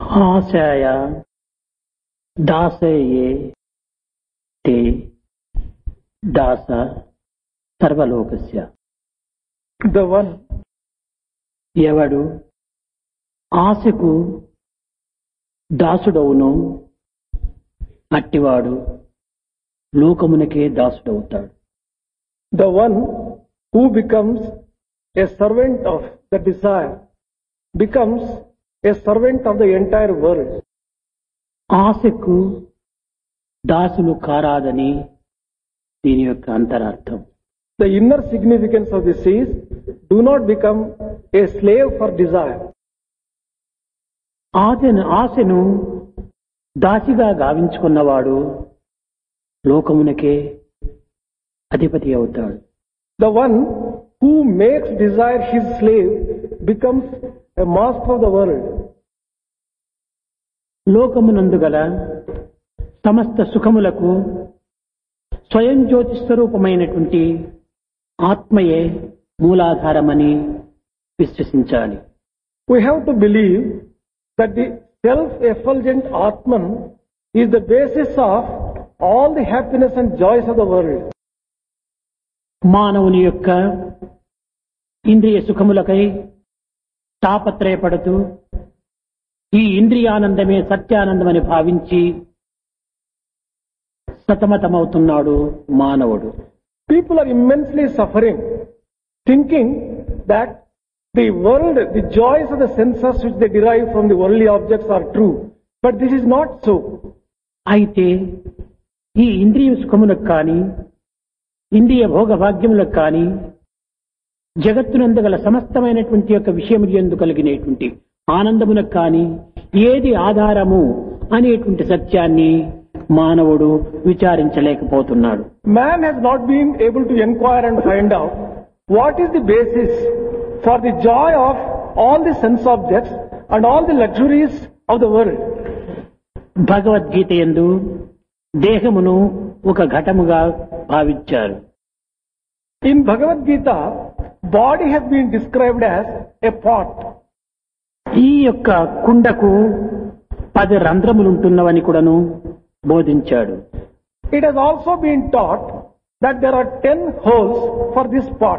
ఆశాయ దాసయే తే దాస సర్వలోకస్య The one ఎవడు ఆశకు దాసుడవును అట్టివాడు లోకమునకే దాసుడవుతాడు the one who becomes a servant of the desire becomes a servant of the entire world. ఆశకు దాసులు కారాదని దీని యొక్క అంతరార్థం The inner significance of this is do not become a slave for desire. ఆశను ఆశను దాసిగా గావించుకున్నవాడు లోకమునకే అధిపతి అవుతాడు The one who makes desire his slave becomes a master of the world. లోకమునందు గల సమస్త సుఖములకు స్వయం జ్యోతి స్వరూపమైనటువంటి ఆత్మయే మూలాధారమని విశ్వసించాలి We have to believe that the self-effulgent Atman is the basis of all the happiness and joys of the world. మానవుని యొక్క ఇంద్రియ సుఖములకై తాపత్రయపడుతూ ఈ ఇంద్రియానందమే సత్యానందమని భావించి సతమతమవుతున్నాడు మానవుడు People are immensely suffering, thinking that the world, the joys of the senses which they derive from the worldly objects are true. But this is not so. అయితే ఈ ఇంద్రియ సుఖములకు కానీ ఇంద్రియ భోగ భాగ్యములకు కానీ జగత్తునందు గల సమస్తమైనటువంటి యొక్క విషయములు ఎందు కలిగినటువంటి ఆనందమునకు కానీ ఏది ఆధారము అనేటువంటి సత్యాన్ని మానవుడు విచారించలేకపోతున్నాడు Man has not been able to inquire and find out what is the basis for the joy of all the sense objects and all the luxuries of the world. Bhagavad Gita ఎందు దేహమును ఒక ఘటముగా భావించారు In Bhagavad Gita, body has been described as a pot. ఈ యొక్క కుండకు పది రంధ్రములుంటున్నవని కూడాను బోధించాడు It has also been taught that there are ten holes for this pot.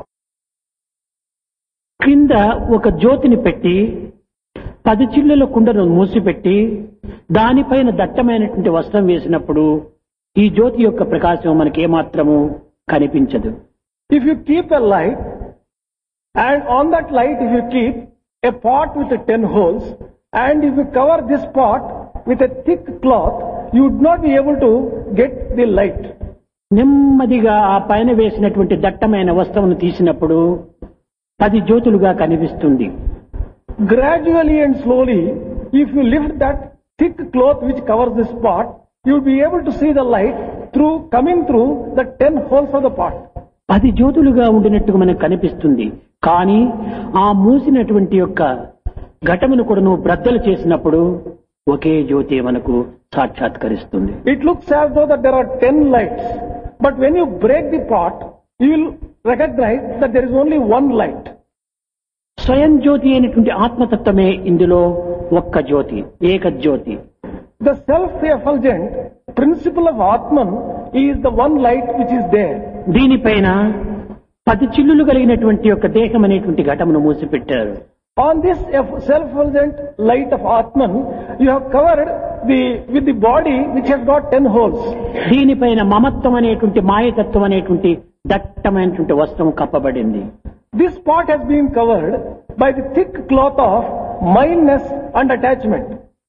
క్రింద ఒక జ్యోతిని పెట్టి పది చిల్లుల కుండను మూసిపెట్టి దానిపైన దట్టమైనటువంటి వస్త్రం వేసినప్పుడు ఈ జ్యోతి యొక్క ప్రకాశం మనకి ఏమాత్రము కనిపించదు If you keep a light, and on that light if you keep a pot with ten holes, and if you cover this pot with a thick cloth, you would not be able to get the light. నెమ్మదిగా ఆ పైన వేసినటువంటి దట్టమైన వస్త్రమును తీసినప్పుడు పది జ్యోతులుగా కనిపిస్తుంది Gradually and slowly, if you lift that thick cloth which covers this pot, you will be able to see the light through coming through the ten holes of the pot. పది జ్యోతులుగా ఉండినట్టుగా మనకు కనిపిస్తుంది కానీ ఆ మూసినటువంటి యొక్క ఘటమును కూడా నువ్వు బ్రద్దలు చేసినప్పుడు ఒకే జ్యోతి మనకు సాక్షాత్కరిస్తుంది It looks as though that there are ten lights, but when you break the pot, you will recognize that there is only one light. స్వయం జ్యోతి అయినటువంటి ఆత్మతత్వమే ఇందులో ఒక్క జ్యోతి ఏక జ్యోతి The self-effulgent principle of Atman is the one light which is there. దీనిపైన పది చిల్లులు కలిగినటువంటి యొక్క దేహం అనేటువంటి ఘటమును మూసిపెట్టారు On this eff- self-effulgent light of Atman, you have covered the, with the body which has got ten holes. దీనిపైన మమత్వం అనేటువంటి మాయతత్వం అనేటువంటి దట్టమైనటువంటి వస్త్రం కప్పబడింది This pot has been covered by the thick cloth of mindness and attachment.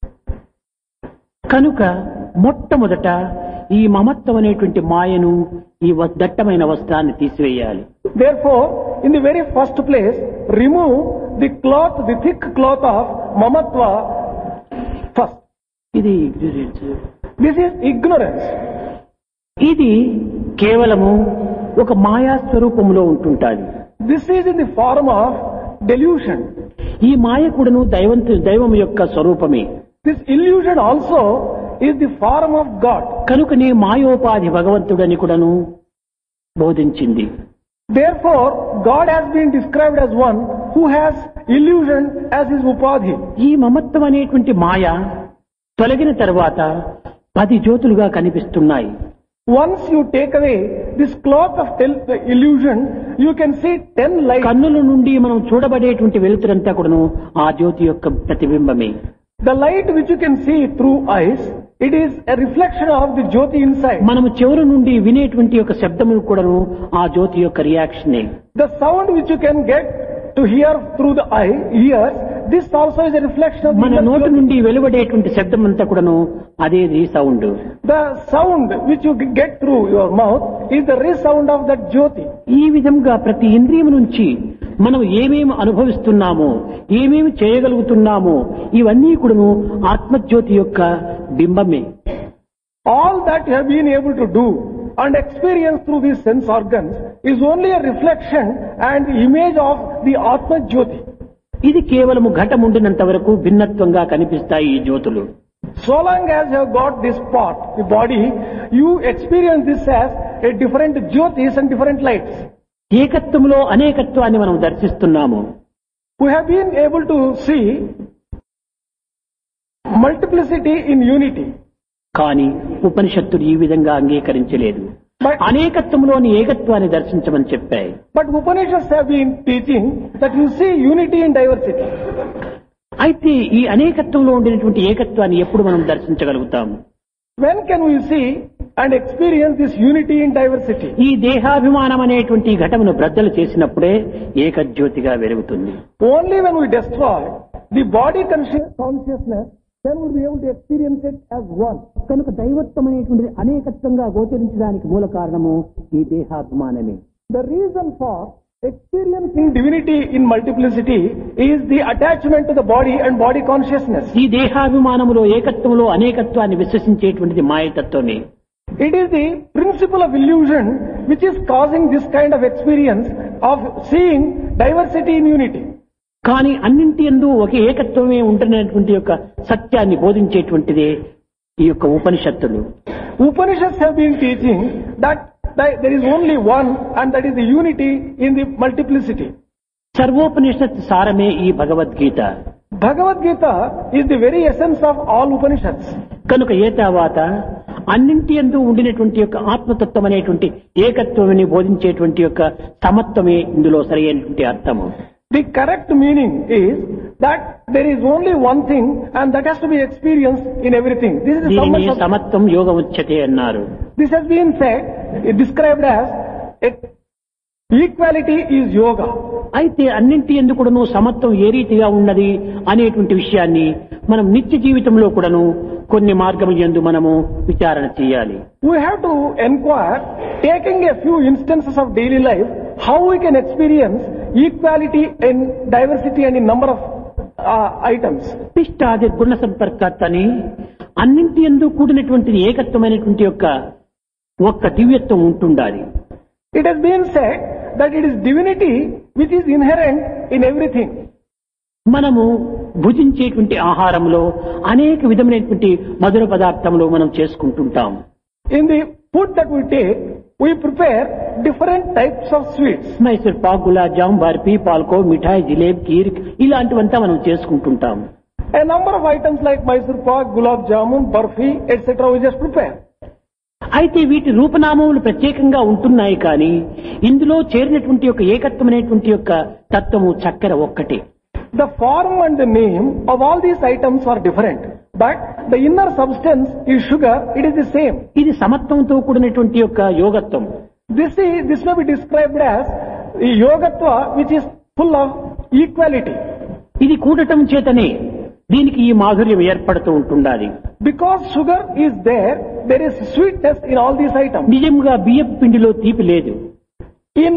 కనుక మొట్టమొదట ఈ మమత్వం అనేటువంటి మాయను ఈ వ- దట్టమైన వస్త్రాన్ని తీసివేయాలి Therefore, in the very first place, remove the cloth, the thick cloth of mamatva first. ఇది This is ignorance. ఇది కేవలము ఒక మాయా స్వరూపంలో ఉంటుంటాది This is in the form of delusion. ఈ మాయ కూడాను దైవంతు దైవం యొక్క స్వరూపమే This illusion also is the form of God. కనుకనే మాయోపాధి భగవంతుడని కూడాను బోధించింది Therefore, God has been described as one who has illusion as his upadhi. ఈ మమత్వం అనేటువంటి మాయ తొలగిన తర్వాత పది జ్యోతులుగా కనిపిస్తున్నాయి Once you take away this cloth of tel- illusion, you can see ten lights. కన్నుల నుండి మనం చూడబడేటువంటి వెలుతురంతా కూడాను ఆ జ్యోతి యొక్క ప్రతిబింబమే The light which you can see through eyes, it is a reflection of the Jyoti inside. మనము చెవుల నుండి వినేటువంటి యొక్క శబ్దములు కూడాను ఆ జ్యోతి యొక్క రియాక్షనే The sound which you can get to hear through the eye, ears, this also is a reflection of the మన inner నోటి Jyoti. నుండి వెలువడేటువంటి శబ్దం అంతా కూడాను అదే sound The sound which you get through your mouth is the resound of that Jyoti. ఈ విధంగా ప్రతి ఇంద్రియం నుంచి మనం ఏమేమి అనుభవిస్తున్నామో ఏమేమి చేయగలుగుతున్నామో ఇవన్నీ కూడాను ఆత్మజ్యోతి యొక్క బింబమే All that you have been able to do and experience through these sense organs is only a reflection and image of the Atma Jyoti. ఇది కేవలము ఘటముండినంత వరకు భిన్నత్వంగా కనిపిస్తాయి ఈ జ్యోతులు So long as you have got this part, the body, you experience this as a different jyotis and different lights. ఏకత్వంలో అనేకత్వాన్ని మనం దర్శిస్తున్నాము We have been able to see multiplicity in unity. కానీ ఉపనిషత్తులు ఈ విధంగా అంగీకరించలేదు But, అనేకత్వంలోని ఏకత్వాన్ని దర్శించమని చెప్పాయి but Upanishads have been teaching that you see unity in diversity. అయితే ఈ అనేకత్వంలో ఉండినటువంటి ఏకత్వాన్ని ఎప్పుడు మనం దర్శించగలుగుతాము When can we see and experience this unity in diversity? ఈ దేహాభిమానం అనేటువంటి ఘటమును బ్రద్దలు చేసినప్పుడే ఏకజ్యోతిగా వెలుగుతుంది Only when we destroy the body conscious consciousness, then we'll be able to experience it as one. కనుక దైవత్వం అనేటువంటిది అనేకత్వంగా గోచరించడానికి మూల కారణము ఈ దేహాభిమానమే The reason for experiencing divinity in multiplicity is the attachment to the body and body consciousness. ఈ దేహాభిమానములో ఏకత్వంలో అనేకత్వాన్ని విశ్వసించేటువంటిది మాయతత్వమే It is the principle of illusion which is causing this kind of experience of seeing diversity in unity. కానీ అన్నింటి ఎందు ఒకే ఏకత్వమే ఉంటున్నటువంటి యొక్క సత్యాన్ని బోధించేటువంటిదే ఈ యొక్క ఉపనిషత్తులు Upanishads have been teaching that th- there is only one and that is the unity in the multiplicity. సర్వోపనిషత్ సారమే ఈ Bhagavad Gita Bhagavad Gita is the very essence of all Upanishads. కనుక ఏ తర్వాత అన్నింటి ఎందు ఉండినటువంటి యొక్క ఆత్మతత్వం అనేటువంటి ఏకత్వమని బోధించేటువంటి యొక్క సమత్వమే ఇందులో సరైనటువంటి అర్థము The correct meaning is that there is only one thing and that has to be experienced in everything. This is the దీనిని summation of- సమత్వం యోగముచ్యతే అన్నారు This has been said, described as a- equality is yoga. అయితే అన్నింటి ఎందుకు కూడాను సమత్వం ఏ రీతిగా ఉన్నది అనేటువంటి విషయాన్ని మనం నిత్య జీవితంలో కూడాను కొన్ని మార్గముల యందు మనము విచారణ చేయాలి We have to inquire, taking a few instances of daily life, how we can experience equality in diversity and in number of uh, items. పిష్టాది గుణ సంపర్కత్ అని అన్నింటి ఎందు కూడినటువంటి ఏకత్వమైనటువంటి యొక్క ఒక్క దివ్యత్వం ఉంటుండాలి It has been said that it is divinity which is inherent in everything. మనము భుజించేటువంటి ఆహారంలో అనేక విధమైనటువంటి మధుర పదార్థములు మనం చేసుకుంటుంటాం In the food that we take, we prepare different types of sweets. Mysore pak gulab jam barfi పాల్కో మిఠాయి జిలేబ్ కీర్ ఇలాంటివంతా మనం చేసుకుంటుంటాం A number of items like Mysore pak, gulab jamun, barfi, etc. we just prepare. అయితే వీటి రూపనామములు ప్రత్యేకంగా ఉంటున్నాయి కానీ ఇందులో చేరినటువంటి యొక్క ఏకత్వమైనటువంటి యొక్క తత్వము చక్కెర ఒక్కటే The form and the name of all these items are different, but the inner substance is sugar, it is the same. ఇది సమత్వంతో కూడినటువంటి యొక్క యోగత్వం This is, this may be described as the yogatva which is full of equality. ఇది కూడటం చేతనే దీనికి ఈ మాధుర్యం ఏర్పడుతూ ఉంటుండాలి Because sugar is there, there is sweetness in all these items. నిజంగా బియ్యపు పిండిలో తీపి లేదు In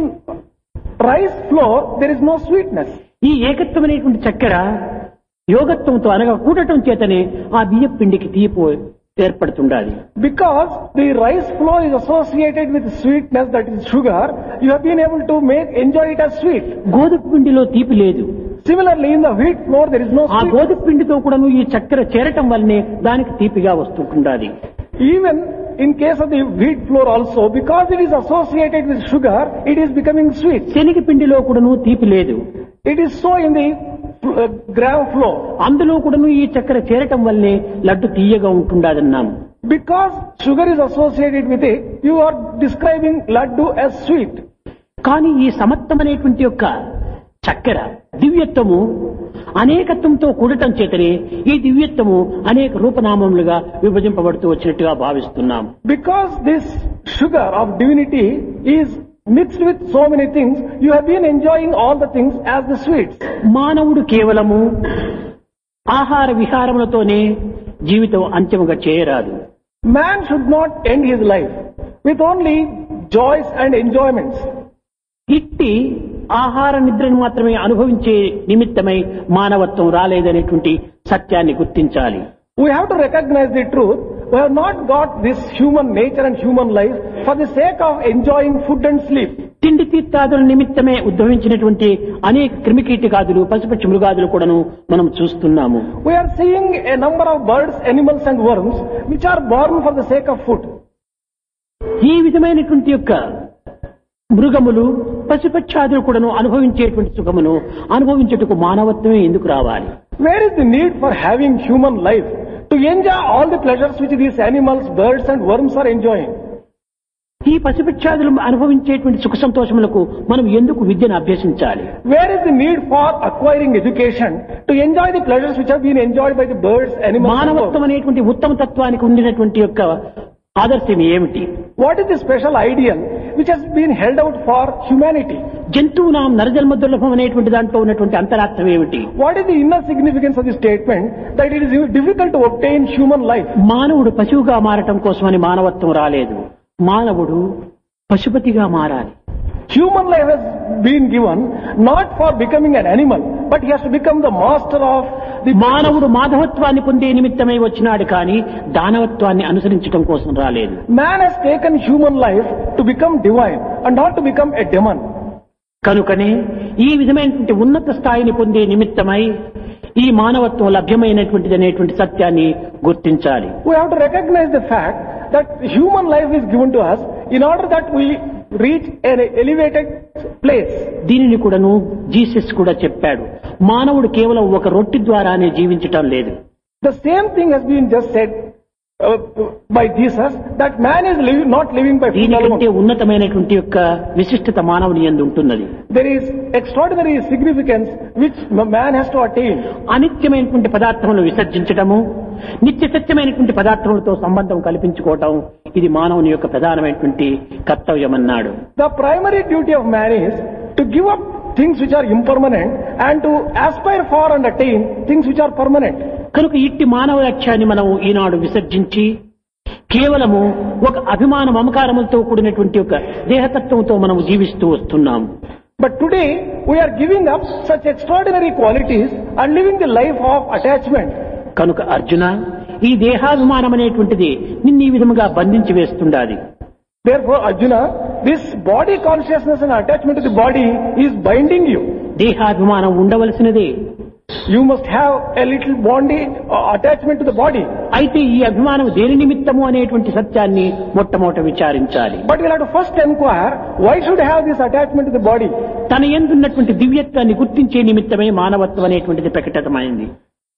rice flour, there is no sweetness. ఈ ఏకత్వమైనటువంటి చక్కెర యోగత్వంతో అనగా కూడటం చేతనే ఆ బియ్యపు పిండికి తీపు ఏర్పడుతుండాలి Because the rice flour is associated with sweetness, that is sugar, you have been able to make, enjoy it as sweet. గోధుమ పిండిలో తీపి లేదు Similarly, in the wheat flour, there is no ఆ sweet. గోధుమ పిండితో కూడాను ఈ చక్కెర చేరటం వల్లనే దానికి తీపిగా వస్తుంటుండాలి Even in case of the wheat flour also, because it is associated with sugar, it is becoming sweet. శనగ పిండిలో కూడాను తీపి లేదు It is so in the uh, gram flow. అందులో కూడాను ఈ చక్కెర చేరటం వల్లే లడ్డు తీయగా ఉంటుండదన్నాము Because sugar is associated with it, you are describing laddu as sweet. కానీ ఈ సమత్వం అనేటువంటి యొక్క చక్కెర దివ్యత్వము అనేకత్వంతో కూడటం చేతనే ఈ దివ్యత్వము అనేక రూపనామములుగా విభజింపబడుతూ వచ్చినట్టుగా భావిస్తున్నాం Because this sugar of divinity is mixed with so many things, you have been enjoying all the things as the sweets. మానవుడు కేవలము ఆహార విహారములతోనే జీవితం అంత్యముగా చేయరాదు Man should not end his life with only joys and enjoyments. ఇట్టి ఆహార నిద్రను మాత్రమే అనుభవించే నిమిత్తమై మానవత్వం రాలేదనేటువంటి సత్యాన్ని గుర్తించాలి We have to recognize the truth. We have not got this human nature and human life for the sake of enjoying food and sleep. తిండి తీర్థాదుల నిమిత్తమే ఉద్భవించినటువంటి అనేక క్రిమికీటకాదులు పశుపక్షి మృగాదులు కూడాను మనం చూస్తున్నాము We are seeing a number of birds, animals and worms which are born for the sake of food. ఈ విధమైనటువంటి యొక్క మృగములు పశుపక్షాదులు కూడాను అనుభవించేటువంటి సుఖమును అనుభవించుటకు మానవత్వమే ఎందుకు రావాలి Where is the need for having human life to enjoy all the pleasures which these animals, birds and worms are enjoying? ఈ పశుపక్షాదులు అనుభవించేటువంటి సుఖ సంతోషములకు మనం ఎందుకు విద్యను అభ్యసించాలి Where is the need for acquiring education to enjoy the pleasures which have been enjoyed by the birds, animals and మానవత్వం worms? అనేటువంటి ఉత్తమ తత్వానికి ఉండినటువంటి యొక్క ఆదర్శం ఏమిటి What is the special ideal which has been held out for humanity? జంతువునాం నరజన్మ దుర్లభం అనేటువంటి దాంట్లో ఉన్నటువంటి అంతరార్థం ఏమిటి What is the inner significance of the statement that it is difficult to obtain human life? మానవుడు పశువుగా మారటం కోసమని మానవత్వం రాలేదు మానవుడు పశుపతిగా మారాలి Human life has been given not for becoming an animal, but he has to become the master of the మానవుడు మాధవత్వాన్ని పొందే నిమిత్తమై వచ్చినాడు కానీ దానవత్వాన్ని అనుసరించడం కోసం రాలేదు Man has taken human life to become divine and not to become a demon. కనుకనే ఈ విధమైనటువంటి ఉన్నత స్థాయిని పొందే నిమిత్తమై ఈ మానవత్వం లభ్యమైనటువంటిది అనేటువంటి సత్యాన్ని గుర్తించాలి We have to recognize the fact that human life is given to us in order that we reach an elevated place. దీనిని కూడాను జీసస్ కూడా చెప్పాడు మానవుడు కేవలం ఒక రొట్టె ద్వారానే జీవించటం లేదు The same thing has been just said uh, by Jesus that man is living, not living by food దీనికంటే alone. ఉన్నతమైనటువంటి యొక్క విశిష్టత మానవుని ఎందు ఉంటున్నది There is extraordinary significance which man has to attain. అనిత్యమైనటువంటి పదార్థములను విసర్జించటము నిత్య సత్యమైనటువంటి పదార్థములతో సంబంధం కల్పించుకోవటం ఇది మానవుని యొక్క ప్రధానమైనటువంటి కర్తవ్యం అన్నాడు The primary duty of man is to give up things which are impermanent and to aspire for and attain things which are permanent. కనుక ఇట్టి మానవ లక్ష్యాన్ని మనం ఈనాడు విసర్జించి కేవలము ఒక అభిమాన మమకారములతో కూడినటువంటి ఒక దేహతత్వంతో మనం జీవిస్తూ వస్తున్నాం But today we are giving up such extraordinary qualities and living the life of attachment. కనుక అర్జున ఈ దేహాభిమానం అనేటువంటిది నిన్ను ఈ విధముగా బంధించి వేస్తుండాలి Therefore, Arjuna, this body consciousness and attachment to the body is binding you. దేహాభిమానం ఉండవలసినదే You must have a little body uh, attachment to the body. అయితే ఈ అభిమానం దేని నిమిత్తము అనేటువంటి సత్యాన్ని మొట్టమొదట విచారించాలి But we'll have to first inquire, why should I have this attachment to the body? తన ఎందున్నటువంటి దివ్యత్వాన్ని గుర్తించే నిమిత్తమే మానవత్వం అనేటువంటిది ప్రకటితమైంది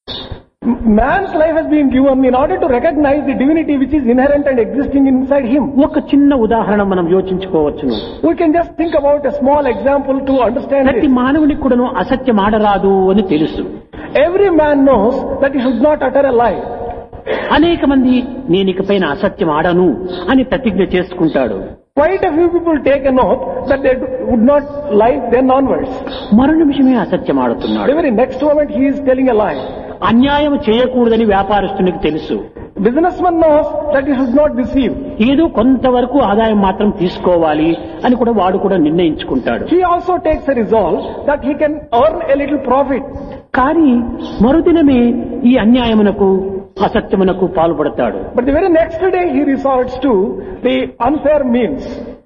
M- Man's life has been given in order to recognize the divinity which is inherent and existing inside him. ఒక చిన్న ఉదాహరణ మనం యోచించుకోవచ్చును We can just think about a small example to understand ప్రతి this. మానవునికి కూడాను అసత్యం ఆడరాదు అని తెలుసు Every man knows that he should not utter a lie. అనేక మంది నేను ఇకపైన అసత్యం ఆడను అని ప్రతిజ్ఞ చేసుకుంటాడు Quite a few people take an oath that they do- would not lie then onwards. మరో నిమిషమే అసత్యం ఆడుతున్నాడు The very next moment he is telling a lie. అన్యాయం చేయకూడదని వ్యాపారస్తునికి తెలుసు Businessman knows that he should not deceive. ఏదో కొంతవరకు ఆదాయం మాత్రం తీసుకోవాలి అని కూడా వాడు కూడా నిర్ణయించుకుంటాడు He also takes a resolve that he can earn a little profit. కానీ మరుదినమే ఈ అన్యాయమునకు అసత్యమునకు పాల్పడతాడు But the very next day he resorts to the unfair means.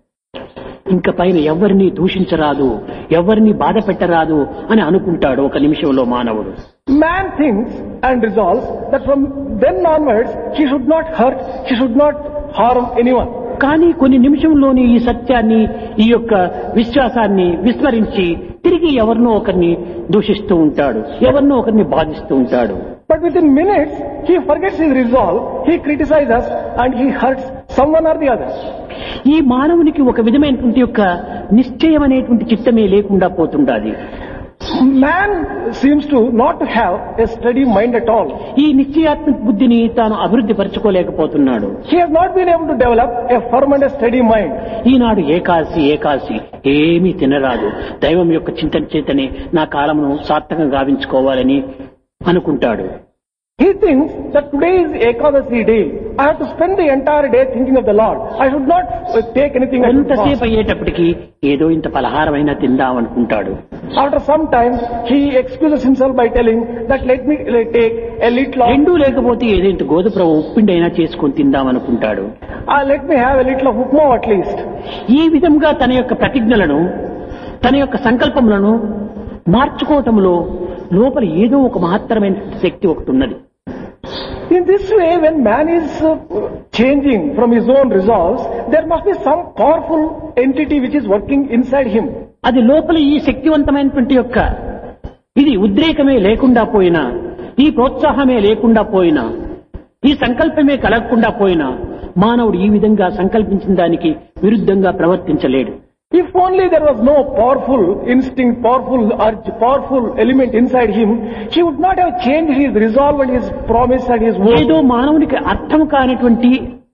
ఇంక పైన ఎవరిని దూషించరాదు ఎవరిని బాధ పెట్టరాదు అని అనుకుంటాడు ఒక నిమిషంలో మానవుడు Man thinks and resolves that from then onwards he should not hurt, he should not harm anyone. కానీ కొన్ని నిమిషంలోనే ఈ సత్యాన్ని ఈ యొక్క విశ్వాసాన్ని విస్మరించి తిరిగి ఎవరినో ఒకరిని దూషిస్తూ ఉంటాడు ఎవరినో ఒకరిని బాధిస్తూ ఉంటాడు But within minutes, he forgets his resolve, he criticizes and he hurts someone or the other. ఈ మానవునికి ఒక విధమైనటువంటి యొక్క నిశ్చయం అనేటువంటి చిత్తమే లేకుండా పోతుండాలి Man seems to not to have a steady mind at all. ఈ నిశ్చయాత్మక బుద్ధిని తాను అభివృద్ధి పరచుకోలేకపోతున్నాడు He has not been able to develop a firm and a steady mind. ఈనాడు ఏకాసి ఏకాసి ఏమీ తినరాదు దైవం యొక్క చింతన చేతనే నా కాలమును సార్థకంగా గావించుకోవాలని అనుకుంటాడు He thinks that today is Ekadasi day. I have to spend the entire day thinking of the Lord. I should not uh, take anything at కొంతసేపు fast. అయ్యేటప్పటికి ఏదో ఇంత పలహారమైనా తిందాం అనుకుంటాడు After some time, he excuses himself by telling that let me uh, take a little of, రెండూ లేకపోతే ఏదో ఇంత గోధుమ ఉప్పిండి అయినా చేసుకొని తిందాం అనుకుంటాడు uh, let me have a little of upma at least. ఈ విధంగా తన యొక్క ప్రతిజ్ఞలను తన యొక్క సంకల్పములను మార్చుకోవటంలో లోపల ఏదో ఒక మహత్తరమైన శక్తి ఒకటి ఉన్నది In this way, when man is uh, changing from his own resolves, there must be some powerful entity which is working inside him. అది లోపల ఈ శక్తివంతమైనటువంటి యొక్క ఇది ఉద్రేకమే లేకుండా పోయినా ఈ ప్రోత్సాహమే లేకుండా పోయినా ఈ సంకల్పమే కలగకుండా పోయినా మానవుడు ఈ విధంగా సంకల్పించిన దానికి విరుద్ధంగా ప్రవర్తించలేడు If only there was no powerful instinct, powerful urge, powerful element inside him, he would not have changed his resolve and his promise and his word. ఏదో మానవునికి అర్థం కానటువంటి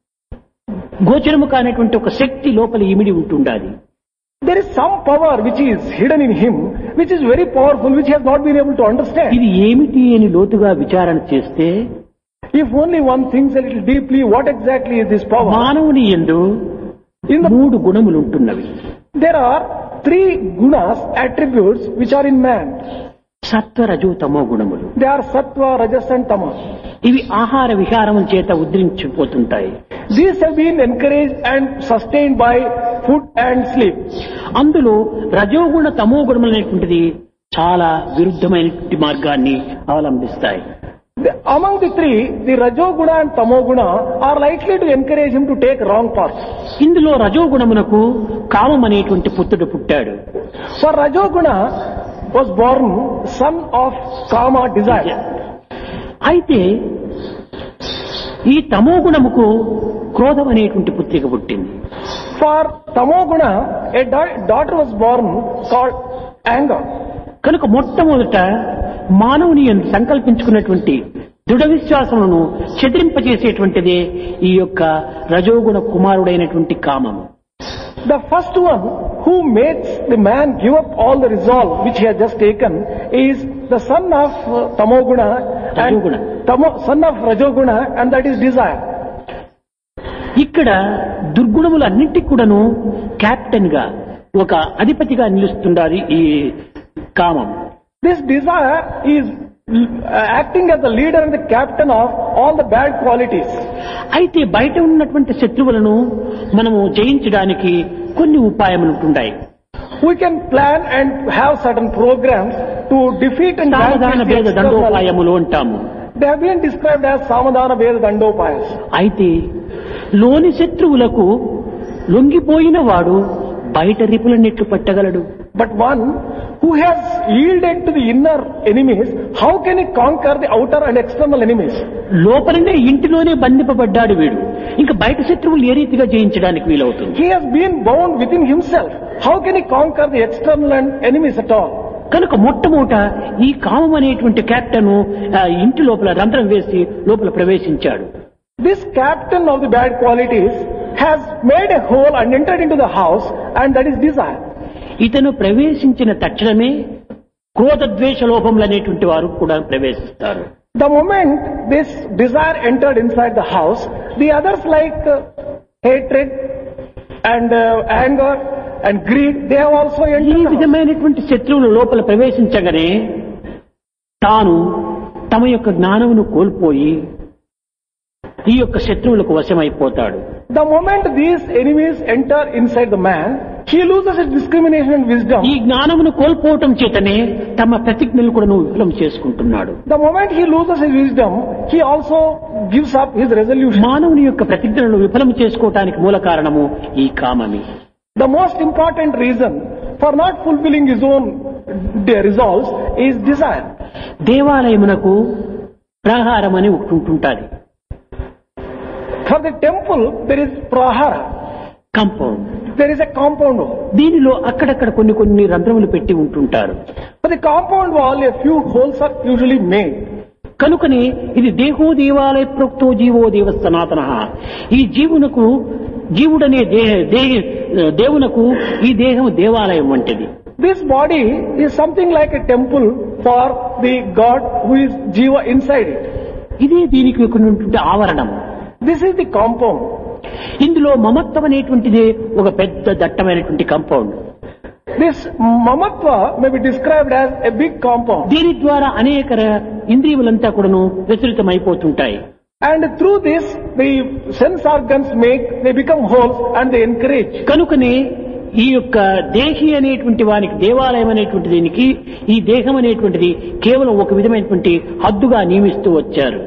గోచరము కానటువంటి ఒక శక్తి లోపల ఇమిడి ఉంటుండాలి There is some power which is hidden in him, which is very powerful, which he has not been able to understand. ఇది ఏమిటి అని లోతుగా విచారణ చేస్తే If only one thinks a little deeply, what exactly is this power? మానవుని ఎందు In the, మూడు గుణములు ఉంటున్నవి there are three gunas, attributes, which are in man. సత్వ రజు తమో గుణములు They are sattva, rajas and tamas. ఇవి ఆహార విహారముల చేత ఉద్రించిపోతుంటాయి These have been encouraged and sustained by food and sleep. అందులో రజోగుణ తమో గుణములు అనేటువంటిది చాలా విరుద్ధమైనటువంటి మార్గాన్ని అవలంబిస్తాయి The- among the three, the rajoguna and tamoguna are likely to encourage him to take wrong paths. ఇందులో రజోగుణమునకు కామం అనేటువంటి పుత్రుడు పుట్టాడు For rajoguna was born son of kama desire. అయితే ఈ తమో గుణముకు క్రోధం అనేటువంటి పుత్రిక పుట్టింది For tamoguna, a da- daughter was born called anger. కనుక మొట్టమొదట మానవుని యందు సంకల్పించుకున్నటువంటి దృఢ విశ్వాసములను చెదిరింపజేసేటువంటిదే ఈ యొక్క రజోగుణ కుమారుడైనటువంటి కామము The first one who makes the man give up all the resolve which he has just taken is the son of uh, tamoguna and Rajoguna. tamo, son of rajoguna and that is desire. ఇక్కడ దుర్గుణములన్నింటికి కూడాను captain గా ఒక అధిపతిగా నిలుస్తుండాలి ఈ కామం This desire is uh, acting as the leader and the captain of all the bad qualities. అయితే బయట ఉన్నటువంటి శత్రువులను మనము జయించడానికి కొన్ని ఉపాయములు ఉంటున్నాయి We can plan and have certain programs to defeat and సావధాన vanquish the భేద external. దండోపాయములు అంటాము They have been described as Samadhana Veda Dandopayas. అయితే లోని శత్రువులకు లొంగిపోయిన వాడు బయట రిపులన్నిట్లు పట్టగలడు But one who has yielded to the inner enemies, how can he conquer the outer and external enemies? లోపలనే ఇంటిలోనే బంధింపబడ్డాడు వీడు ఇంకా బయట శత్రువులు ఏ రీతిగా జయించడానికి వీలవుతుంది He has been bound within himself. How can he conquer the external and enemies at all? కనుక మొట్టమొదట ఈ కామం అనేటువంటి కెప్టెన్ ఇంటి లోపల రంధ్రం వేసి లోపల ప్రవేశించాడు This captain of the bad qualities has made a hole and entered into the house and that is desire. ఇతను ప్రవేశించిన తక్షణమే క్రోధ ద్వేష లోపములు అనేటువంటి వారు కూడా ప్రవేశిస్తారు The moment this desire entered inside the house, the others like uh, hatred and uh, anger and greed, they have also ఈ entered the house. విధమైనటువంటి శత్రువులు లోపల ప్రవేశించగానే తాను తమ యొక్క జ్ఞానమును కోల్పోయి ఈ యొక్క శత్రువులకు వశమైపోతాడు The moment these enemies enter inside the man, he loses his discrimination and wisdom. ఈ జ్ఞానమును కోల్పోవటం చేతనే తమ ప్రతిజ్ఞలు కూడా నువ్వు విఫలం చేసుకుంటున్నాడు The moment he loses his wisdom, he also gives up his resolution. మానవుని యొక్క ప్రతిజ్ఞలను విఫలం చేసుకోవటానికి మూల కారణము ఈ కామమే The most important reason for not fulfilling his own de- resolves is desire. దేవాలయమునకు ప్రాహారం అని ఒకటి ఉంటుంటాది For the temple, there is prahara. Compound There is a compound wall. దీనిలో అక్కడక్కడ కొన్ని కొన్ని రంధ్రములు పెట్టి ఉంటుంటారు For the compound wall, a few holes are usually made. కనుకనే ఇది దేహో దేవాలయ ప్రోక్తో జీవో దేవ సనాతన ఈ జీవునకు జీవుడనే దేహ దేహ దేవునకు ఈ దేహం దేవాలయం వంటిది This body is something like a temple for the God who is Jiva inside it. ఇదే దీనికి ఉన్నటువంటి ఆవరణం This is the compound. ఇందులో మమత్వం అనేటువంటిది ఒక పెద్ద దట్టమైనటువంటి compound This mamatva may be described as a big compound. దీని ద్వారా అనేక ర- ఇంద్రియములంతా కూడాను విస్తృతమైపోతుంటాయి And through this, the sense organs make, they become holes and they encourage. కనుకనే ఈ యొక్క దేహి అనేటువంటి వానికి దేవాలయం అనేటువంటి దీనికి ఈ దేహం అనేటువంటిది కేవలం ఒక విధమైనటువంటి హద్దుగా నియమిస్తూ వచ్చారు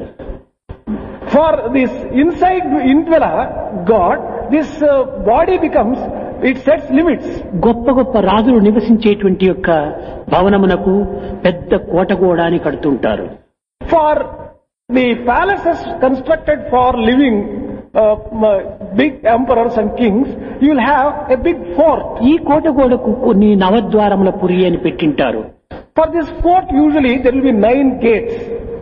For this inside indweller God, this uh, body becomes, it sets limits. గొప్ప గొప్ప రాజులు నివసించేటువంటి యొక్క భవనమునకు పెద్ద కోటగోడాన్ని కడుతుంటారు For the palaces constructed for living uh, m- big emperors and kings, you will have a big fort. ఈ కోటగోడకు కొన్ని నవద్వారముల పురి అని పెట్టింటారు For this fort, usually there will be nine gates.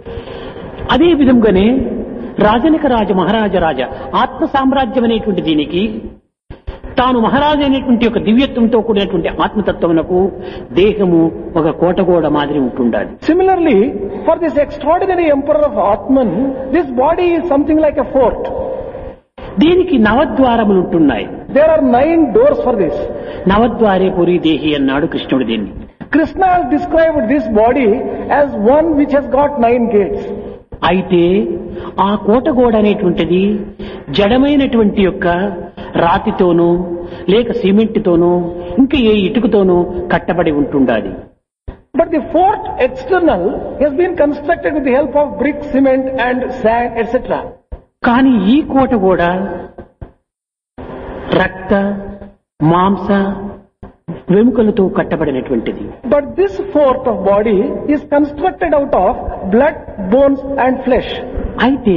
అదే విధంగానే రాజనిక రాజ మహారాజ రాజ ఆత్మ సామ్రాజ్యం అనేటువంటి దీనికి తాను మహారాజు అయినటువంటి ఒక దివ్యత్వంతో కూడినటువంటి ఆత్మతత్వమునకు దేహము ఒక కోటగోడ మాదిరి ఉంటుండాలి Similarly, for this extraordinary emperor of Atman, this body is something like a fort. దీనికి నవద్వారములు ఉంటున్నాయి There are nine doors for this. నవద్వారే పురి దేహి అన్నాడు కృష్ణుడు దీన్ని Krishna has described this body as one which has got nine gates. అయితే ఆ కోటగోడ అనేటువంటిది జడమైనటువంటి యొక్క రాతితోనూ లేక సిమెంట్తోనూ ఇంకా ఏ ఇటుకతోనూ కట్టబడి ఉంటుండాలి But the fort external has been constructed with the help of brick, cement and sand, etc. కానీ ఈ కోట కూడా రక్త మాంస వెముకలతో కట్టబడినటువంటిది But this fort of body is constructed out of blood, bones and flesh. అయితే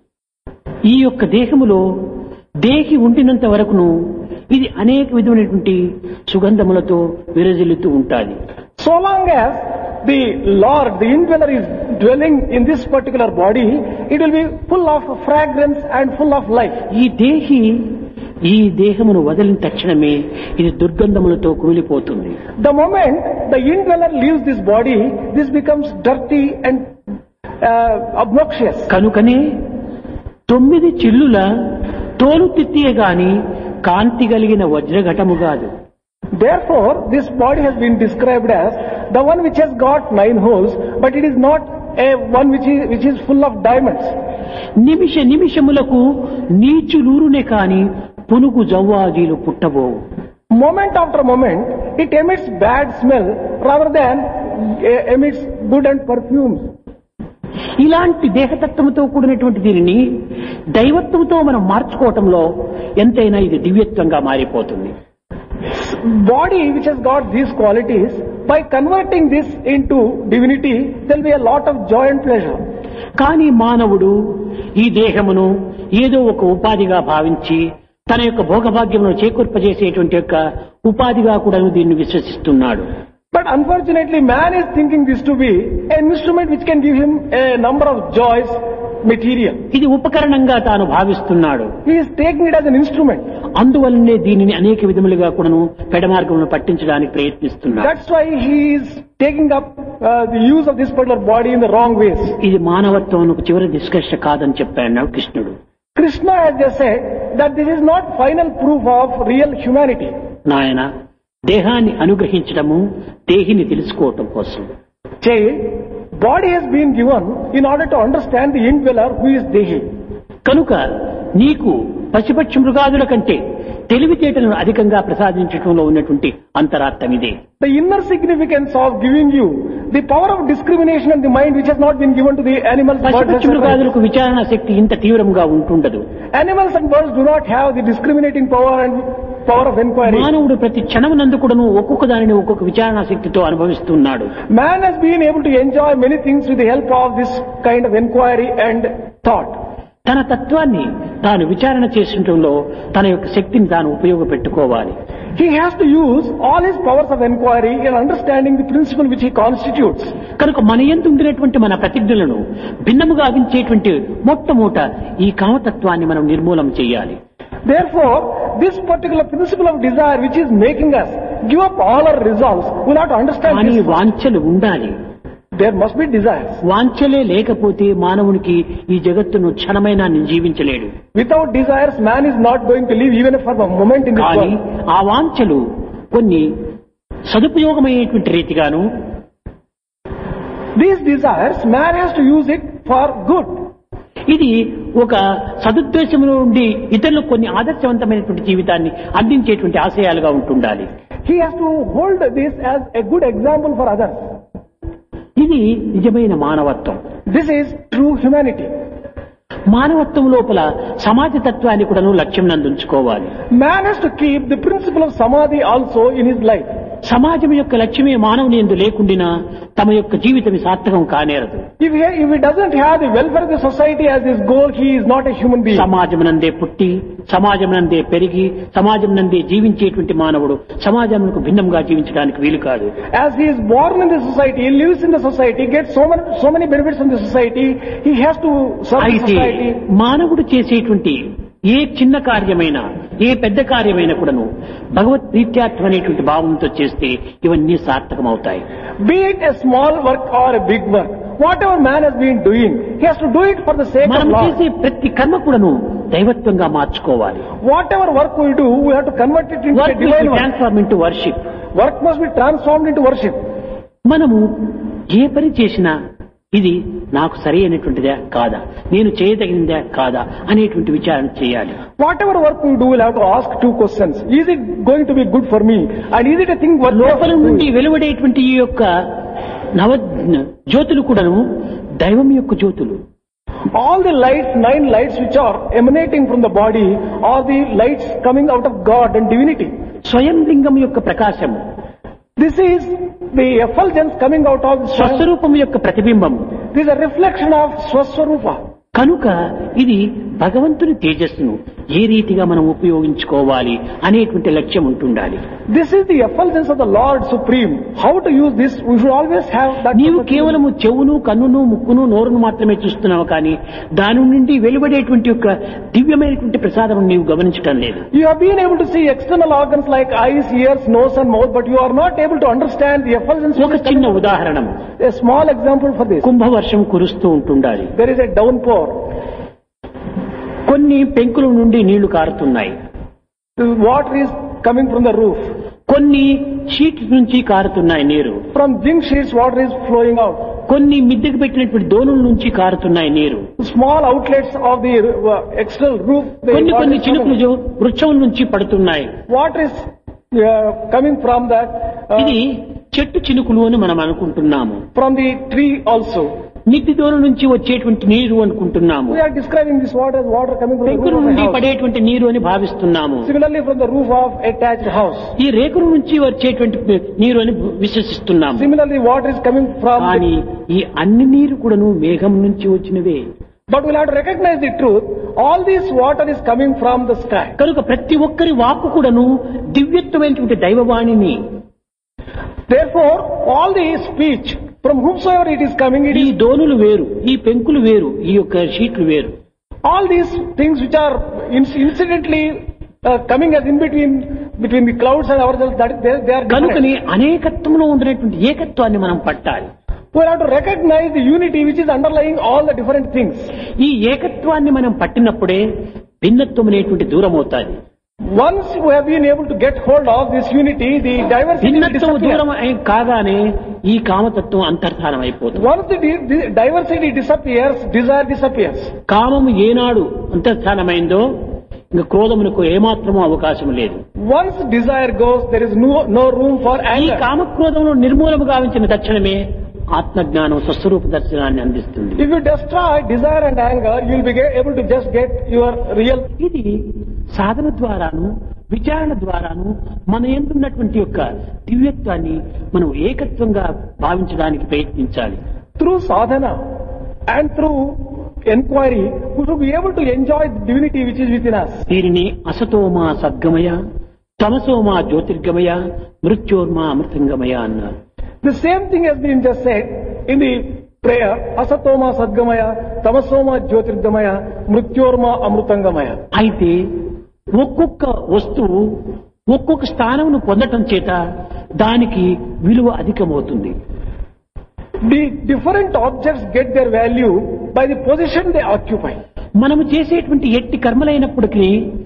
ఈ యొక్క దేహములో దేహి ఉండినంత వరకును ఇది అనేక విధమైనటువంటి సుగంధములతో విరజిల్లుతూ ఉంటాది So long as the Lord, the indweller is dwelling in this particular body, it will be full of fragrance and full of life. ఈ దేహి ఈ దేహమును వదిలిన తక్షణమే ఇది దుర్గంధములతో కూలిపోతుంది The moment the indweller leaves this body, this becomes dirty and uh, obnoxious. కనుకనే తొమ్మిది చిల్లుల తోలు తిత్తియే గాని కాంతి కలిగిన వజ్రఘటము కాదు Therefore, this body has been described as the one which has got nine holes, but it is not a one which is, which is full of diamonds. నిమిష నిమిషములకు నీచులూరునే కాని పునుగు జవ్వాజీలు పుట్టబోవు Moment after moment, it emits bad smell rather than uh, emits good and perfumes. ఇలాంటి దేహతత్వంతో కూడినటువంటి దీనిని దైవత్వంతో మనం మార్చుకోవటంలో ఎంతైనా ఇది దివ్యత్వంగా మారిపోతుంది Body which has got these qualities, by converting this into divinity, there will be a lot of joy and pleasure. కానీ మానవుడు ఈ దేహమును ఏదో ఒక ఉపాధిగా భావించి తన యొక్క భోగభాగ్యమును చేకూర్పజేసేటువంటి యొక్క ఉపాధిగా కూడా దీన్ని విశ్వసిస్తున్నాడు But unfortunately, man is thinking this to be an instrument which can give him a number of joys, material. ఇది ఉపకరణంగా తాను భావిస్తున్నాడు He is taking it as an instrument. అందువల్లనే దీనిని అనేక విధములుగా కూడాను పెడమార్గమును పట్టించడానికి ప్రయత్నిస్తున్నాడు That's why he is taking up uh, the use of this particular body in the wrong ways. ఇది మానవత్వమునకు చివరి నిష్కర్ష కాదని చెప్పాడు కృష్ణుడు Krishna has just said that this is not final proof of real humanity. నాయన దేహాన్ని అనుగ్రహించడము దేహిని తెలుసుకోవటం కోసం Child, body has been given in order to understand the indweller who is Dehi. కనుక నీకు పశుపక్షి మృగాదుల కంటే తెలివితేటలను అధికంగా ప్రసాదించడంలో ఉన్నటువంటి అంతరార్థం ఇదే The inner significance of giving you the power of discrimination and the mind which has not been given to the animals, birds, పశుపక్షి etc. మృగాదులకు విచారణ శక్తి ఇంత తీవ్రంగా ఉంటుండదు Animals and birds do not have the discriminating power and power of inquiry. మానవుడు ప్రతి క్షణమునందు కూడాను ఒక్కొక్క దానిని ఒక్కొక్క విచారణ శక్తితో అనుభవిస్తున్నాడు Man has been able to enjoy many things with the help of this kind of inquiry and thought. తన తత్వాన్ని తాను విచారణ చేసటంలో తన యొక్క శక్తిని తాను ఉపయోగపెట్టుకోవాలి He has to use all his powers of inquiry in understanding the principle which he constitutes. కనుక మన ఎందు ఉండినటువంటి మన ప్రతిజ్ఞలను భిన్నముగా అవించేటువంటి మొట్టమొదట ఈ కామతత్వాన్ని మనం నిర్మూలం చేయాలి Therefore, this particular principle of desire which is making us give up all our resolves, we have to understand కానీ this. వాంఛలు ఉండాలి There must be desires. వాంఛలే లేకపోతే మానవునికి ఈ జగత్తును క్షణమైనా జీవించలేడు Without desires, man is not going to live even for a moment in this కానీ world. ఆ వాంఛలు కొన్ని సదుపయోగమైనటువంటి రీతిగాను These desires, man has to use it for good. ఇది ఒక సదుద్దేశంలో ఉండి ఇతరులకు కొన్ని ఆదర్శవంతమైనటువంటి జీవితాన్ని అందించేటువంటి ఆశయాలుగా ఉంటుండాలి He has to hold this as a good example for others. ఇది నిజమైన మానవత్వం This is true humanity. మానవత్వం లోపల సమాజ తత్వాన్ని కూడాను లక్ష్యం నందుంచుకోవాలి Man has to keep the principle of samadhi also in his life. సమాజం యొక్క లక్ష్యమే మానవుని ఎందు లేకుండినా తమ యొక్క జీవితం సార్థకం కానేరదు If he, if he doesn't have the welfare of the society as his goal, he is not a human being. సమాజం నందే పుట్టి సమాజం నందే పెరిగి సమాజం నందే జీవించేటువంటి మానవుడు సమాజంకు భిన్నంగా జీవించడానికి వీలు కాదు As he is born in the society, he lives in the society, gets so many, so many benefits from the society, he has to serve the అయితే society. మానవుడు చేసేటువంటి ఏ చిన్న కార్యమైనా ఏ పెద్ద కార్యమైనా కూడాను భగవత్ ప్రీత్యార్థం అనేటువంటి భావంతో చేస్తే ఇవన్నీ సార్థకమవుతాయి Be it a small work or a big work, whatever man has been doing, he has to do it for the sake of మనం Lord. చేసే ప్రతి కర్మ కూడాను దైవత్వంగా మార్చుకోవాలి Whatever work we do, we have to convert it into a work divine work. Transform into worship Work must be transformed into worship. మనము ఏ పని చేసినా ఇది నాకు సరి అయినటువంటిదా కాదా నేను చేయదగినదా కాదా అనేటువంటి విచారణ చేయాలి Whatever work we do, we'll have to ask two questions. Is it going to be good for me? And is it a thing worth లోపల doing? నుండి వెలువడేటువంటి ఈ యొక్క నవ జ్యోతులు కూడాను దైవం యొక్క జ్యోతులు All the lights, nine lights which are emanating from the body, are the lights coming out of God and divinity. స్వయం లింగం యొక్క ప్రకాశము This is the effulgence coming out of Swam. స్వస్వరూపం యొక్క ప్రతిబింబం This is a reflection of Swaswarupa. కనుక ఇది భగవంతుని తేజస్సును ఏ రీతిగా మనం ఉపయోగించుకోవాలి అనేటువంటి లక్ష్యం ఉంటుండాలి This is the effulgence of the Lord Supreme. How to use this? We should always have that. నీవు perspective. కేవలము చెవును కన్నును ముక్కును నోరును మాత్రమే చూస్తున్నావు కానీ దాని నుండి వెలువడేటువంటి యొక్క దివ్యమైనటువంటి ప్రసాదం నీవు గమనించటం లేదు You have been able to see external organs like eyes, ears, nose and mouth, but you are not able to understand the effulgence. ఒక which is చిన్న coming- ఉదాహరణం A small example for this. కుంభవర్షం కురుస్తూ ఉంటుండాలి There is a downpour. కొన్ని పెంకుల నుండి నీళ్లు కారుతున్నాయి The water is coming from the roof. కొన్ని sheet నుంచి కారుతున్నాయి నీరు From zinc sheets, water is flowing out. కొన్ని మిద్దెకు పెట్టినటువంటి దోణుల నుంచి కారుతున్నాయి నీరు Small outlets of the uh, external roof. the కొన్ని water కొన్ని is చినుకులు coming. జో- వృక్షముల నుంచి పడుతున్నాయి Water is uh, coming from that, uh, ఇది చెట్టు చినుకులు అని మనం అనుకుంటున్నాము from the tree also. మిద్ది దూరం నుంచి వచ్చేటువంటి నీరు అనుకుంటున్నాము We are describing this water as water coming from the పెంకుల roof of నుండి a house. పడేటువంటి నీరు అని భావిస్తున్నాము Similarly, from the roof of a thatched house. ఈ రేకుల నుంచి వచ్చేటువంటి నీరు అని విశ్వసిస్తున్నాము Similarly, water is coming from. The, కానీ ఈ అన్ని నీరు కూడాను మేఘం నుంచి వచ్చినవే but we'll have to recognize the truth. All this water is coming from the sky. కనుక ప్రతి ఒక్కరి వాక్కు కూడాను దివ్యత్వమైనటువంటి దైవవాణిని Therefore, all the speech from whomsoever it is coming, it ఈ is దోనులు వేరు ఈ పెంకులు వేరు ఈ యొక్క షీట్లు వేరు all these things which are inc- incidentally uh, coming as in between between the clouds and ourselves. That they, they are different. కనుకని అనేకత్వంలో ఉన్నటువంటి ఏకత్వాన్ని మనం పట్టాలి We have to recognize the unity which is underlying all the different things. ఈ ఏకత్వాన్ని మనం పట్టినప్పుడే భిన్నత్వం అనేటువంటి దూరం అవుతాది Once we have been able to get hold of this unity, the diversity will భిన్నత్వం disappear. దూరం అయి- కాగానే ఈ కామతత్వం అంతర్ధానం అయిపోతుంది Once the, di- the diversity disappears, desire disappears. కామము ఏనాడు అంతర్ధానమైందో ఇంకా క్రోధమునకు ఏమాత్రమూ అవకాశం లేదు Once desire goes, there is no, no room for ఈ anger. కామక్రోధమును నిర్మూలము గావించిన తక్షణమే ఆత్మజ్ఞానం స్వస్వరూప దర్శనాన్ని అందిస్తుంది If you destroy desire and anger, you will be ge- able to just get your real. ఇది సాధన ద్వారాను విచారణ ద్వారాను మన ఎందున్నటువంటి యొక్క దివ్యత్వాన్ని మనం ఏకత్వంగా భావించడానికి ప్రయత్నించాలి Through sadhana and through inquiry, we should be able to enjoy the divinity which is within us. దీనిని అసతోమా సద్గమయ తమసోమా జ్యోతిర్గమయ మృత్యోర్మా అమృతంగమయ అన్నారు The same thing has been just said in the prayer, Asatoma Sadgamaya, Tamasoma Jyotirgamaya, Mrityorma Amrutangamaya. అయితే ఒక్కొక్క వస్తువు ఒక్కొక్క స్థానమును పొందటం చేత దానికి విలువ అధికమవుతుంది The different objects get their value by the position they occupy. మనము చేసేటువంటి ఎట్టి కర్మలైనప్పటికీ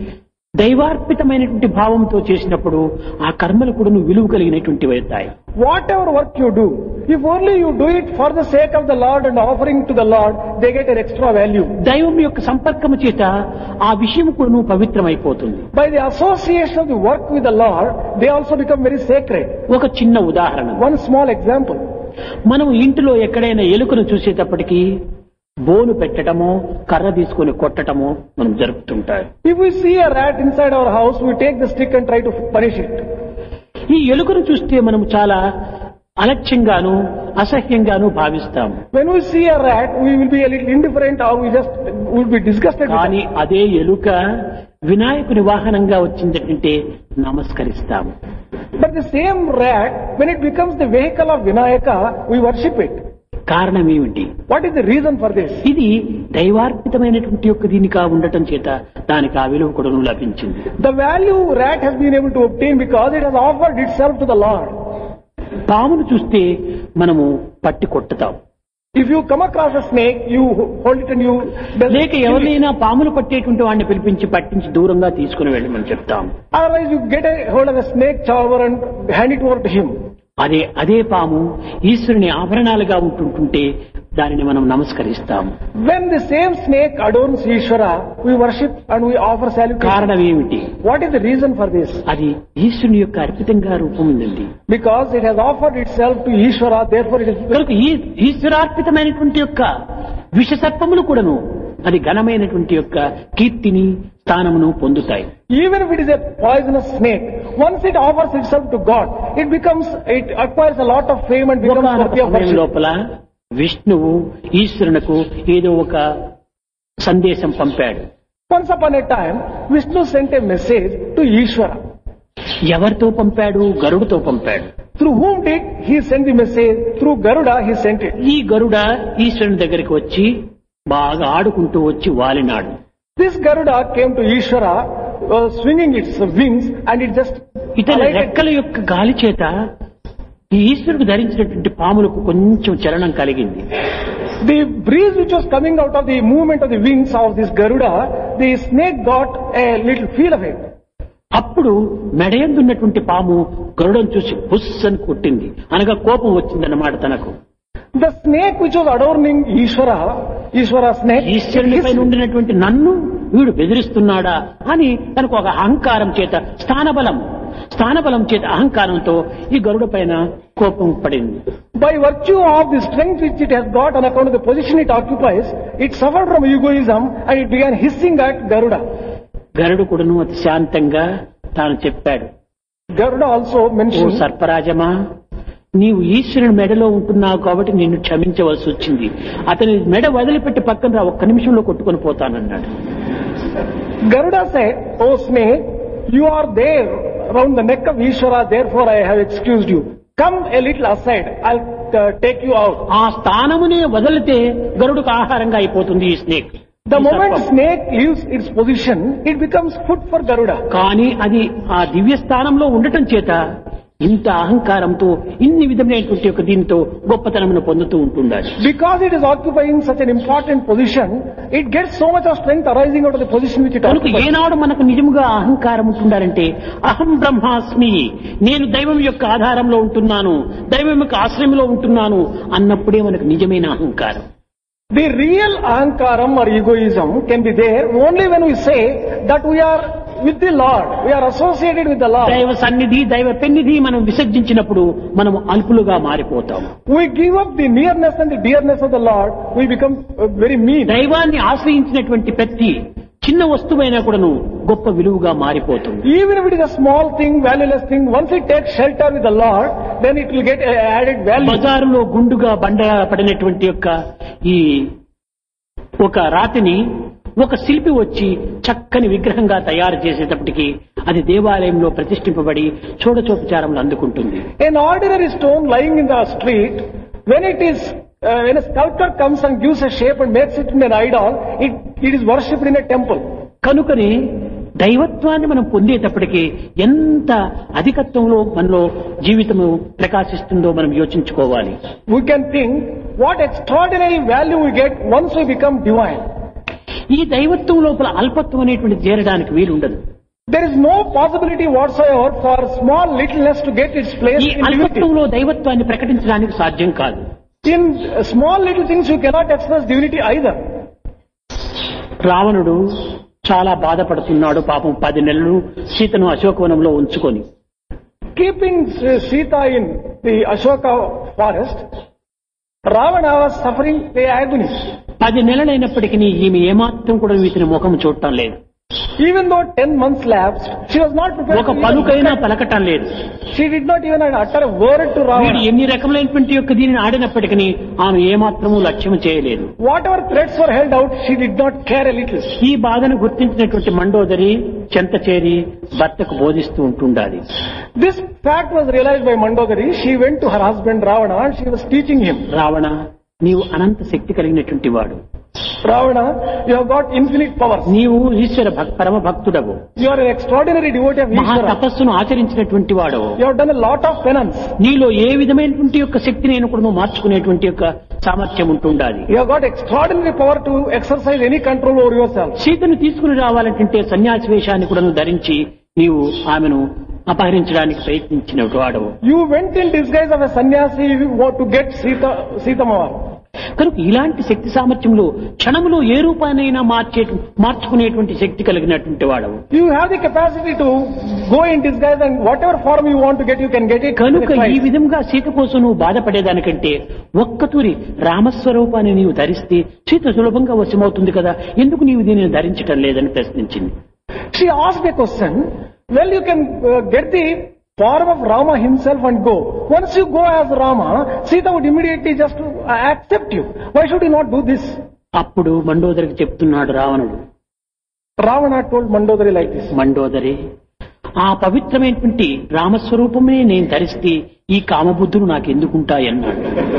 దైవార్పితమైనటువంటి భావంతో చేసినప్పుడు ఆ కర్మలు కూడా విలువ కలిగినటువంటి అవుతాయి Whatever work you do, if only you do it for the sake of the Lord and offering to the Lord, they get an extra value. దైవం యొక్క సంపర్కము చేత ఆ విషయం కూడా పవిత్రమైపోతుంది By the association of the work with the Lord, they also become very sacred. ఒక చిన్న ఉదాహరణ One small example. మనం ఇంటిలో ఎక్కడైనా ఎలుకను చూసేటప్పటికి బోను పెట్టడమో కర్ర తీసుకొని కొట్టడమో మనం జరుపుతుంటారు If we see a rat inside our house, we take the stick and try to punish it. ఈ ఎలుకను చూస్తే మనం చాలా అలక్ష్యంగాను అసహ్యంగాను భావిస్తాము When we see a rat, we will be a little indifferent or we just will be disgusted with కానీ it. అదే ఎలుక వినాయకుని వాహనంగా వచ్చిందంటే నమస్కరిస్తాము But the same rat, when it becomes the vehicle of Vinayaka, we worship it. కారణం ఏమిటి What is the reason for this? ఇది దైవార్పితమైనటువంటి యొక్క దీనిగా ఉండటం చేత దానికి ఆ విలువ కూడా లభించింది The value rat has been able to obtain because it has offered itself to the Lord. పామును చూస్తే మనము పట్టి కొట్టుతాం If you come across a snake, you hold it and you... లేక ఎవరినైనా పాములు పట్టేటువంటి వాడిని పిలిపించి పట్టించి దూరంగా తీసుకుని వెళ్ళమని చెప్తాం Otherwise you get a hold of a snake charmer and hand it over to him. అదే అదే పాము ఈశ్వరుని ఆభరణాలుగా ఉంటుంటుంటే దానిని మనం నమస్కరిస్తాం When the same snake adorns Ishvara, we worship and we offer salutation. కారణం ఏమిటి What is the reason for this? అది ఈశ్వరుని యొక్క అర్పితంగా రూపొందింది Because it has offered itself to Ishvara, therefore it is... కనుక ఈ ఈశ్వరార్పితమైనటువంటి యొక్క విషసర్పములు కూడాను అది ఘనమైనటువంటి యొక్క కీర్తిని స్థానమును పొందుతాయి Even if it is a poisonous snake, once it offers itself to God, it becomes, it acquires a lot of fame and becomes ఒకనొక worthy of సమయం worship. లోపల విష్ణువు ఈశ్వరునకు ఏదో ఒక సందేశం పంపాడు Once upon a time, Vishnu sent a message to Ishvara. ఎవరితో పంపాడు గరుడుతో పంపాడు Through whom did he send the message? Through Garuda he sent it. ఈ గరుడ ఈశ్వరుని దగ్గరికి వచ్చి బాగా ఆడుకుంటూ వచ్చి వాలినాడు This Garuda came to Ishvara, uh, swinging its wings and it just ఇతని alighted. రెక్కల యొక్క గాలి చేత ఈ ఈశ్వరుడు ధరించినటువంటి పాములకు కొంచెం చలనం కలిగింది The breeze which was coming out of the movement of the wings of this Garuda, the snake got a little feel of it. అప్పుడు మెడయందున్నటువంటి పాము గరుడను చూసి బుస్ అని కొట్టింది అనగా కోపం వచ్చిందన్నమాట తనకు The snake which was adorning Ishvara, Ishvara snake, ఈశ్వరుని hissed. పైన ఉండినటువంటి నన్ను వీడు బెదిరిస్తున్నాడా అని తనకు ఒక అహంకారం చేత స్థానబలం స్థానబలం చేత అహంకారంతో ఈ గరుడ పైన కోపం పడింది By virtue of the strength which it has got on account of the position it occupies, it suffered from egoism and it began hissing at Garuda. గరుడు కూడాను అతి శాంతంగా తాను చెప్పాడు Garuda also ఓ mentioned, సర్పరాజమా నీవు ఈశ్వరుని మెడలో ఉంటున్నావు కాబట్టి నిన్ను క్షమించవలసి వచ్చింది అతని మెడ వదిలిపెట్టి పక్కన రా ఒక్క నిమిషంలో కొట్టుకొని పోతానన్నాడు Garuda said, O snake, you are there round the neck of Ishvara, therefore I have excused you. Come a little aside, I'll uh, take you out. ఆ స్థానమునే వదిలితే గరుడుకు ఆహారంగా అయిపోతుంది ఈ స్నేక్ The ఈ moment సర్పం. snake leaves its position, it becomes food for Garuda. కానీ అది ఆ దివ్య స్థానంలో ఉండటం చేత ఇంత అహంకారంతో ఇన్ని విధమైనటువంటి ఒక దీనితో గొప్పతనమును పొందుతూ ఉంటుండాలి Because it is occupying such an important position, it gets so much of strength arising out of the position which it కనుక occupies. ఏనాడు మనకు నిజముగా అహంకారం ఉంటుండాలంటే అహం బ్రహ్మాస్మి నేను దైవం యొక్క ఆధారంలో ఉంటున్నాను దైవం యొక్క ఆశ్రయంలో ఉంటున్నాను అన్నప్పుడే మనకు నిజమైన అహంకారం The real ahankaram or egoism can be there only when we say that we are with the Lord, we are associated with the Lord. దైవ సన్నిధి దైవ పెన్నిధి మనం విసర్జించినప్పుడు మనం అల్పులుగా మారిపోతాం We give up the nearness and the dearness of the Lord, we become uh, very mean. దైవాన్ని ఆశ్రయించినటువంటి ప్రతి చిన్న వస్తువైనా కూడాను గొప్ప విలువగా మారిపోతుంది Even if it is a small thing, valueless thing, once it takes shelter with the Lord, then it will get uh, added value. బజారులో గుండుగా బండ పడినటువంటి యొక్క ఈ ఒక రాతిని ఒక శిల్పి వచ్చి చక్కని విగ్రహంగా తయారు చేసేటప్పటికి అది దేవాలయంలో ప్రతిష్ఠింపబడి చూడచోపచారములు అందుకుంటుంది An ordinary stone lying in the street, when it is, uh, when a sculptor comes and gives a shape and makes it into an idol, it, it is worshipped in a temple. కనుకని దైవత్వాన్ని మనం పొందేటప్పటికి ఎంత అధికత్వంలో మనలో జీవితము ప్రకాశిస్తుందో మనం యోచించుకోవాలి We can think what extraordinary value we get once we become divine. ఈ దైవత్వం లోపల అల్పత్వం అనేటువంటి చేరడానికి వీలుండదు There is no possibility whatsoever for small littleness to get its place ఈ in divinity. అల్పత్వంలో దైవత్వాన్ని ప్రకటించడానికి సాధ్యం కాదు In uh, small little things you cannot express divinity either. రావణుడు చాలా బాధపడుతున్నాడు పాపం పది నెలలు సీతను అశోకవనంలో ఉంచుకొని Keeping uh, Sita in the Ashoka forest, Ravana was suffering the agony. పది నెలలైనప్పటికీ ఈమె ఏమాత్రం కూడా వీటిని ముఖం చూడటం లేదు Even though ten months lapsed, she was not prepared ఒక to even పలుకైనా పలకటం లేదు She did not even utter a word to వీడు Ravana. ఎన్ని రకములైనటువంటి యొక్క దీనిని ఆడినప్పటికీ ఆమె ఏమాత్రము లక్ష్యం చేయలేదు Whatever threats were held out, she did not care a little. ఈ బాధను గుర్తించినటువంటి మండోదరి చెంత చేరి భర్తకు బోధిస్తూ ఉంటుండాలి This fact was realized by Mandodari. She went to her husband Ravana and she was teaching him. Ravana నీవు అనంత శక్తి కలిగినటువంటి వాడు Ravana, you have got infinite powers. నీవు ఈశ్వర భక్ పరమ భక్తుడవు You are an extraordinary devotee of మహా Ishvara. తపస్సును ఆచరించినటువంటి వాడవు You have done a lot of penance. నీలో ఏ విధమైనటువంటి యొక్క శక్తిని నేను కూడా నువ్వు మార్చుకునేటువంటి యొక్క సామర్థ్యం ఉంటుండాలి You have got extraordinary power to exercise any control over yourself. సీతను తీసుకుని రావాలంటే సన్యాసి వేషాన్ని కూడా నువ్వు ధరించి నీవు ఆమెను అపహరించడానికి ప్రయత్నించిన వాడవు You went in disguise of a sannyasi to get Sita, Sita Mawar. కనుక ఇలాంటి శక్తి సామర్థ్యంలో క్షణములో ఏ రూపానైనా మార్చే మార్చుకునేటువంటి శక్తి కలిగినటువంటి వాడవు You have the capacity to go in disguise and whatever form you want to get, you can get it. కనుక with ఈ Christ. విధంగా సీత కోసం నువ్వు బాధపడేదానికంటే ఒక్కతూరి రామస్వరూపాన్ని నీవు ధరిస్తే సీత సులభంగా వశమవుతుంది కదా ఎందుకు నీవు దీనిని ధరించటం లేదని ప్రశ్నించింది She asked a question. Well, you can uh, get the form of Rama himself and go. Once you go as Rama, Sita would immediately just uh, accept you. Why should you not do this? అప్పుడు మండోదరికి చెప్తున్నాడు రావణుడు Ravana told Mandodari like this. Mandodari ఆ పవిత్రమైనటువంటి రామస్వరూపమే నేను ధరిస్తే ఈ కామబుద్ధులు నాకు ఎందుకుంటాయన్నాడు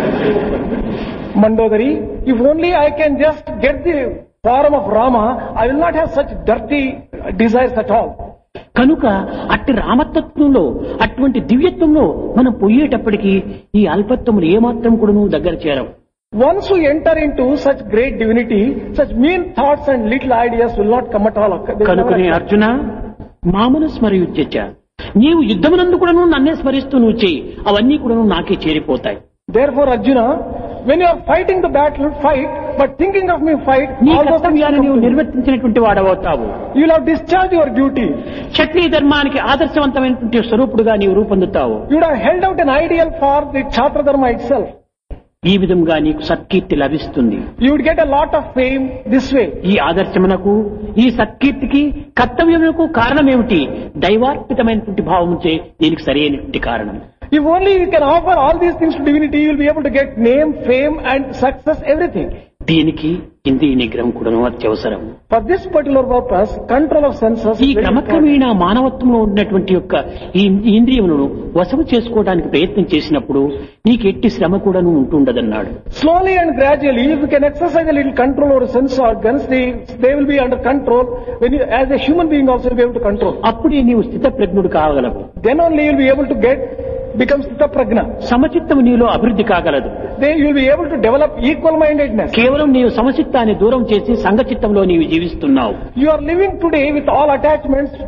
Mandodari, if only I can just get the form of Rama, I will not have such dirty desires at all. కనుక అట్టి రామతత్వంలో అటువంటి దివ్యత్వంలో మనం పోయేటప్పటికి ఈ అల్పత్వములు ఏమాత్రం కూడా నువ్వు దగ్గర చేరవు Once we enter into such great divinity, such mean thoughts and little ideas will not come at all. They will never కనుకనే occur. అర్జున మామను స్మరయుజ్యచ నీవు యుద్ధమునందు కూడా నన్నే స్మరిస్తూ నువ్వు చేయి అవన్నీ కూడా నాకే చేరిపోతాయి Therefore, Arjuna, when you are fighting the battle, fight, but thinking of me, fight. నీ all those things కర్తవ్యాన్ని will నీవు come to you. నిర్వర్తించినటువంటి వాడవవుతావు You will have discharged your duty. క్షత్రియ ధర్మానికి ఆదర్శవంతమైనటువంటి స్వరూపుడుగా నీవు రూపొందుతావు You would have held out an ideal for the Chhatra Dharma itself. ఈ విధంగా నీకు సత్కీర్తి లభిస్తుంది You would get a lot of fame this way. ఈ ఆదర్శమునకు ఈ సత్కీర్తికి కర్తవ్యమునకు కారణమేమిటి దైవార్పితమైనటువంటి భావముచే దీనికి సరైనటువంటి కారణం If only you can offer all these things to divinity, you will be able to get name, fame and success, everything. దీనికి ఇంద్రియ నిగ్రహం కూడాను అత్యవసరం For this particular purpose, control of senses ఈ is very important. క్రమక్రమేణ మానవత్వంలో ఉన్నటువంటి యొక్క ఈ ఇంద్రియములను వశము చేసుకోవడానికి ప్రయత్నం చేసినప్పుడు నీకు ఎట్టి శ్రమ కూడాను ఉంటుండదన్నాడు Slowly and gradually, if you can exercise a little control over sense organs, they, they will be under control. When you, as a human being also, you'll be able to control. అప్పుడే నీవు స్థితప్రజ్ఞుడు కాగలవు Then only you'll be able to get, become Sthita Prajna. సమచిత్తము నీలో అభివృద్ధి కాగలదు Then you'll be able to develop equal-mindedness. కేవలం నీవు సమచిత్తాన్ని దూరం చేసి సంఘచిత్తంలో నీవు జీవిస్తున్నావు You are living today with all attachments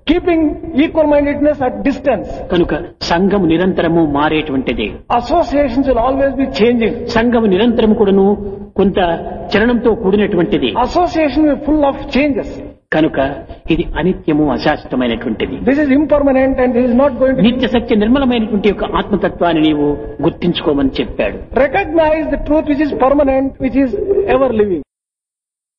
keeping equal mindedness at distance. కనుక సంఘం నిరంతరము మారేటువంటిది Associations will always be changing. సంఘం నిరంతరం కూడాను కొంత చలనంతో కూడినటువంటిది Association will be full of changes. కనుక ఇది అనిత్యము అశాశ్వతమైనటువంటిది This is impermanent and this is not going to నిత్య సత్య నిర్మలమైనటువంటి యొక్క ఆత్మతత్వాన్ని నీవు గుర్తించుకోమని చెప్పాడు recognize the truth which is permanent, which is ever living.